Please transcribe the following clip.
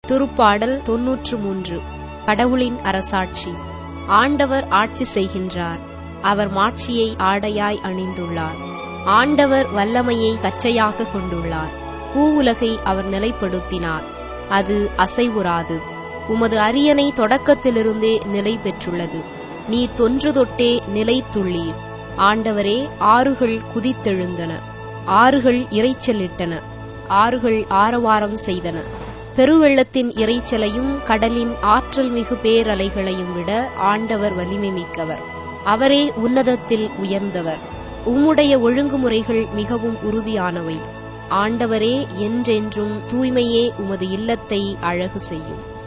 திருப்பாடல் தொன்னூற்று மூன்று கடவுளின் அரசாட்சி ஆண்டவர் ஆட்சி செய்கின்றார் அவர் மாட்சியை ஆடையாய் அணிந்துள்ளார் ஆண்டவர் வல்லமையை கச்சையாக கொண்டுள்ளார் பூவுலகை அவர் நிலைப்படுத்தினார் அது அசைவுறாது உமது அரியணை தொடக்கத்திலிருந்தே நிலை பெற்றுள்ளது நீ தொன்று தொட்டே நிலைத்துள்ளீர் ஆண்டவரே ஆறுகள் குதித்தெழுந்தன ஆறுகள் இரைச்சலிட்டன ஆறுகள் ஆரவாரம் செய்தன பெருவெள்ளத்தின் இரைச்சலையும் கடலின் ஆற்றல் மிகு பேரலைகளையும் விட ஆண்டவர் வலிமை மிக்கவர் அவரே உன்னதத்தில் உயர்ந்தவர் உம்முடைய ஒழுங்குமுறைகள் மிகவும் உறுதியானவை ஆண்டவரே என்றென்றும் தூய்மையே உமது இல்லத்தை அழகு செய்யும்